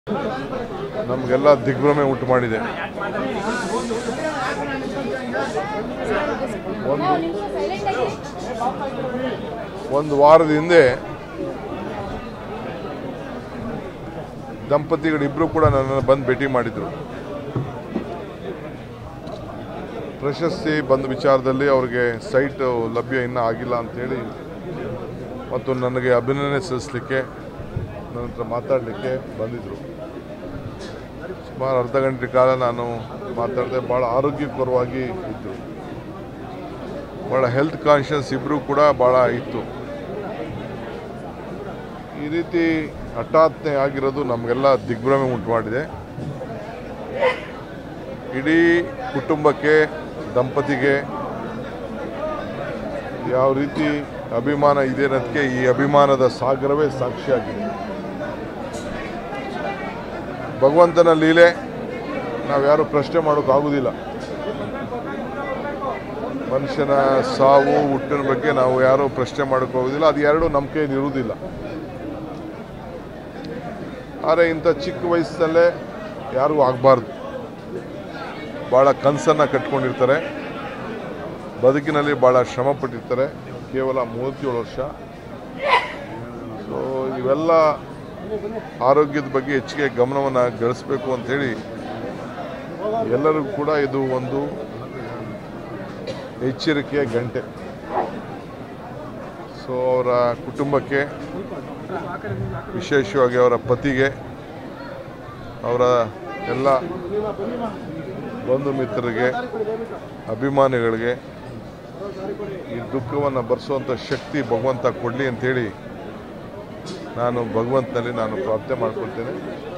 ನಮಗೆಲ್ಲ ದಿಗ್ಭ್ರಮೆ ಉಂಟು ಮಾಡಿದೆ ಒಂದು ಒಂದು ವಾರದ ಹಿಂದೆ ದಂಪತಿಗಳಿಬ್ಬರು ಕೂಡ ನನ್ನನ್ನು ಬಂದು ಭೇಟಿ ಮಾಡಿದರು ಪ್ರಶಸ್ತಿ ಬಂದ ವಿಚಾರದಲ್ಲಿ ಅವ್ರಿಗೆ ಸೈಟ್ ಲಭ್ಯ ಇನ್ನೂ ಆಗಿಲ್ಲ ಅಂತೇಳಿ ಮತ್ತು ನನಗೆ ಅಭಿನಂದನೆ ಸಲ್ಲಿಸಲಿಕ್ಕೆ ನನ್ನ ಹತ್ರ ಮಾತಾಡಲಿಕ್ಕೆ ಬಂದಿದ್ದರು ಸುಮಾರು ಅರ್ಧ ಗಂಟೆ ಕಾಲ ನಾನು ಮಾತಾಡಿದೆ ಭಾಳ ಆರೋಗ್ಯಕರವಾಗಿ ಇದ್ದರು ಭಾಳ ಹೆಲ್ತ್ ಕಾನ್ಷಿಯಸ್ ಇಬ್ಬರು ಕೂಡ ಭಾಳ ಇತ್ತು ಈ ರೀತಿ ಹಠಾತ್ನೆ ಆಗಿರೋದು ನಮಗೆಲ್ಲ ದಿಗ್ಭ್ರಮೆ ಉಂಟು ಮಾಡಿದೆ ಇಡೀ ಕುಟುಂಬಕ್ಕೆ ದಂಪತಿಗೆ ಯಾವ ರೀತಿ ಅಭಿಮಾನ ಇದೆ ಅನ್ನೋದಕ್ಕೆ ಈ ಅಭಿಮಾನದ ಸಾಗರವೇ ಸಾಕ್ಷಿಯಾಗಿದೆ ಭಗವಂತನ ಲೀಲೆ ನಾವ್ಯಾರು ಪ್ರಶ್ನೆ ಮಾಡೋಕ್ಕಾಗೋದಿಲ್ಲ ಮನುಷ್ಯನ ಸಾವು ಹುಟ್ಟಿನ ಬಗ್ಗೆ ನಾವು ಯಾರೂ ಪ್ರಶ್ನೆ ಮಾಡೋಕ್ಕಾಗೋದಿಲ್ಲ ಅದು ಎರಡು ನಮ್ಮ ಕೈಯಲ್ಲಿ ಇರುವುದಿಲ್ಲ ಆದರೆ ಇಂಥ ಚಿಕ್ಕ ವಯಸ್ಸಲ್ಲೇ ಯಾರಿಗೂ ಆಗಬಾರ್ದು ಭಾಳ ಕನಸನ್ನು ಕಟ್ಕೊಂಡಿರ್ತಾರೆ ಬದುಕಿನಲ್ಲಿ ಭಾಳ ಶ್ರಮ ಪಟ್ಟಿರ್ತಾರೆ ಕೇವಲ ಮೂವತ್ತೇಳು ವರ್ಷ ಸೊ ಇವೆಲ್ಲ ಆರೋಗ್ಯದ ಬಗ್ಗೆ ಹೆಚ್ಚಿಗೆ ಗಮನವನ್ನು ಗಳಿಸಬೇಕು ಅಂಥೇಳಿ ಎಲ್ಲರಿಗೂ ಕೂಡ ಇದು ಒಂದು ಎಚ್ಚರಿಕೆಯ ಗಂಟೆ ಸೊ ಅವರ ಕುಟುಂಬಕ್ಕೆ ವಿಶೇಷವಾಗಿ ಅವರ ಪತಿಗೆ ಅವರ ಎಲ್ಲ ಬಂಧು ಮಿತ್ರರಿಗೆ ಅಭಿಮಾನಿಗಳಿಗೆ ಈ ದುಃಖವನ್ನು ಭರಿಸುವಂಥ ಶಕ್ತಿ ಭಗವಂತ ಕೊಡಲಿ ಅಂಥೇಳಿ ನಾನು ಭಗವಂತನಲ್ಲಿ ನಾನು ಪ್ರಾರ್ಥನೆ ಮಾಡ್ಕೊಳ್ತೇನೆ